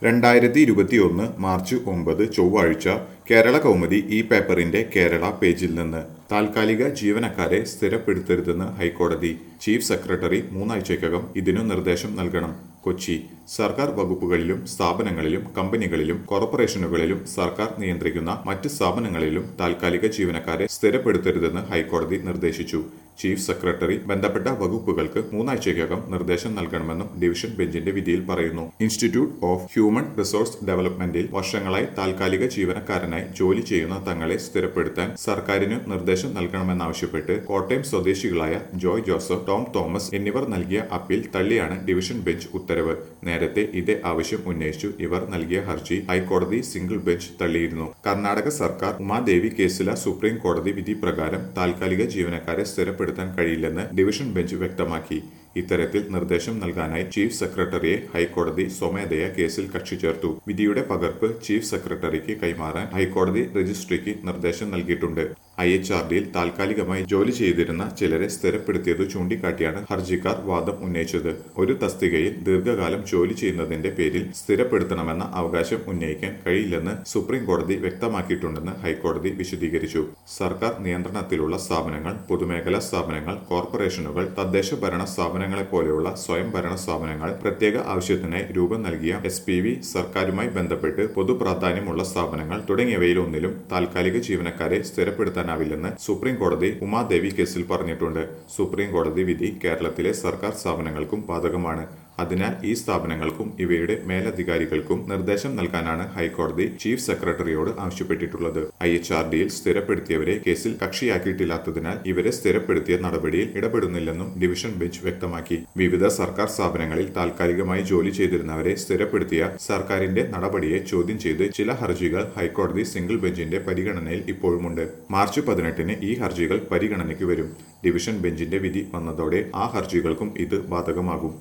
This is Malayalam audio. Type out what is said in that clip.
രണ്ടായിരത്തി ഇരുപത്തിയൊന്ന് മാർച്ച് ഒമ്പത് ചൊവ്വാഴ്ച കേരള കൗമുദി ഈ പേപ്പറിന്റെ കേരള പേജിൽ നിന്ന് താൽക്കാലിക ജീവനക്കാരെ സ്ഥിരപ്പെടുത്തരുതെന്ന് ഹൈക്കോടതി ചീഫ് സെക്രട്ടറി മൂന്നാഴ്ചയ്ക്കകം ഇതിനു നിർദ്ദേശം നൽകണം കൊച്ചി സർക്കാർ വകുപ്പുകളിലും സ്ഥാപനങ്ങളിലും കമ്പനികളിലും കോർപ്പറേഷനുകളിലും സർക്കാർ നിയന്ത്രിക്കുന്ന മറ്റ് സ്ഥാപനങ്ങളിലും താൽക്കാലിക ജീവനക്കാരെ സ്ഥിരപ്പെടുത്തരുതെന്ന് ഹൈക്കോടതി നിർദ്ദേശിച്ചു ചീഫ് സെക്രട്ടറി ബന്ധപ്പെട്ട വകുപ്പുകൾക്ക് മൂന്നാഴ്ചയ്ക്കകം നിർദ്ദേശം നൽകണമെന്നും ഡിവിഷൻ ബെഞ്ചിന്റെ വിധിയിൽ പറയുന്നു ഇൻസ്റ്റിറ്റ്യൂട്ട് ഓഫ് ഹ്യൂമൻ റിസോഴ്സ് ഡെവലപ്മെന്റിൽ വർഷങ്ങളായി താൽക്കാലിക ജീവനക്കാരനായി ജോലി ചെയ്യുന്ന തങ്ങളെ സ്ഥിരപ്പെടുത്താൻ സർക്കാരിന് നിർദ്ദേശം നൽകണമെന്നാവശ്യപ്പെട്ട് കോട്ടയം സ്വദേശികളായ ജോയ് ജോസഫ് ടോം തോമസ് എന്നിവർ നൽകിയ അപ്പീൽ തള്ളിയാണ് ഡിവിഷൻ ബെഞ്ച് ഉത്തരവ് നേരത്തെ ഇതേ ആവശ്യം ഉന്നയിച്ചു ഇവർ നൽകിയ ഹർജി ഹൈക്കോടതി സിംഗിൾ ബെഞ്ച് തള്ളിയിരുന്നു കർണാടക സർക്കാർ ഉമാദേവി കേസിലെ സുപ്രീം കോടതി വിധി പ്രകാരം താൽക്കാലിക ജീവനക്കാരെ സ്ഥിരപ്പെടുത്താൻ കഴിയില്ലെന്ന് ഡിവിഷൻ ബെഞ്ച് വ്യക്തമാക്കി ഇത്തരത്തിൽ നിർദ്ദേശം നൽകാനായി ചീഫ് സെക്രട്ടറിയെ ഹൈക്കോടതി സ്വമേധയാ കേസിൽ കക്ഷി ചേർത്തു വിധിയുടെ പകർപ്പ് ചീഫ് സെക്രട്ടറിക്ക് കൈമാറാൻ ഹൈക്കോടതി രജിസ്ട്രിക്ക് നിർദ്ദേശം നൽകിയിട്ടുണ്ട് ഐ എച്ച് ആർ ഡിയിൽ താൽക്കാലികമായി ജോലി ചെയ്തിരുന്ന ചിലരെ സ്ഥിരപ്പെടുത്തിയത് ചൂണ്ടിക്കാട്ടിയാണ് ഹർജിക്കാർ വാദം ഉന്നയിച്ചത് ഒരു തസ്തികയിൽ ദീർഘകാലം ജോലി ചെയ്യുന്നതിന്റെ പേരിൽ സ്ഥിരപ്പെടുത്തണമെന്ന അവകാശം ഉന്നയിക്കാൻ കഴിയില്ലെന്ന് സുപ്രീം കോടതി വ്യക്തമാക്കിയിട്ടുണ്ടെന്ന് ഹൈക്കോടതി വിശദീകരിച്ചു സർക്കാർ നിയന്ത്രണത്തിലുള്ള സ്ഥാപനങ്ങൾ പൊതുമേഖലാ സ്ഥാപനങ്ങൾ കോർപ്പറേഷനുകൾ തദ്ദേശ ഭരണ സ്ഥാപനങ്ങളെ പോലെയുള്ള സ്വയംഭരണ സ്ഥാപനങ്ങൾ പ്രത്യേക ആവശ്യത്തിനായി രൂപം നൽകിയ എസ് പി വി സർക്കാരുമായി ബന്ധപ്പെട്ട് പൊതു പ്രാധാന്യമുള്ള സ്ഥാപനങ്ങൾ തുടങ്ങിയവയിലൊന്നിലും താൽക്കാലിക ജീവനക്കാരെ സ്ഥിരപ്പെടുത്താനാവില്ലെന്ന് സുപ്രീം കോടതി ഉമാദേവി കേസിൽ പറഞ്ഞിട്ടുണ്ട് സുപ്രീം കോടതി വിധി കേരളത്തിലെ സർക്കാർ സ്ഥാപനങ്ങൾക്കും ബാധകമാണ് അതിനാൽ ഈ സ്ഥാപനങ്ങൾക്കും ഇവയുടെ മേലധികാരികൾക്കും നിർദ്ദേശം നൽകാനാണ് ഹൈക്കോടതി ചീഫ് സെക്രട്ടറിയോട് ആവശ്യപ്പെട്ടിട്ടുള്ളത് ഐ എച്ച് ആർ ഡിയിൽ സ്ഥിരപ്പെടുത്തിയവരെ കേസിൽ കക്ഷിയാക്കിയിട്ടില്ലാത്തതിനാൽ ഇവരെ സ്ഥിരപ്പെടുത്തിയ നടപടിയിൽ ഇടപെടുന്നില്ലെന്നും ഡിവിഷൻ ബെഞ്ച് വ്യക്തമാക്കി വിവിധ സർക്കാർ സ്ഥാപനങ്ങളിൽ താൽക്കാലികമായി ജോലി ചെയ്തിരുന്നവരെ സ്ഥിരപ്പെടുത്തിയ സർക്കാരിന്റെ നടപടിയെ ചോദ്യം ചെയ്ത് ചില ഹർജികൾ ഹൈക്കോടതി സിംഗിൾ ബെഞ്ചിന്റെ പരിഗണനയിൽ ഇപ്പോഴുമുണ്ട് മാർച്ച് പതിനെട്ടിന് ഈ ഹർജികൾ പരിഗണനയ്ക്ക് വരും ഡിവിഷൻ ബെഞ്ചിന്റെ വിധി വന്നതോടെ ആ ഹർജികൾക്കും ഇത് ബാധകമാകും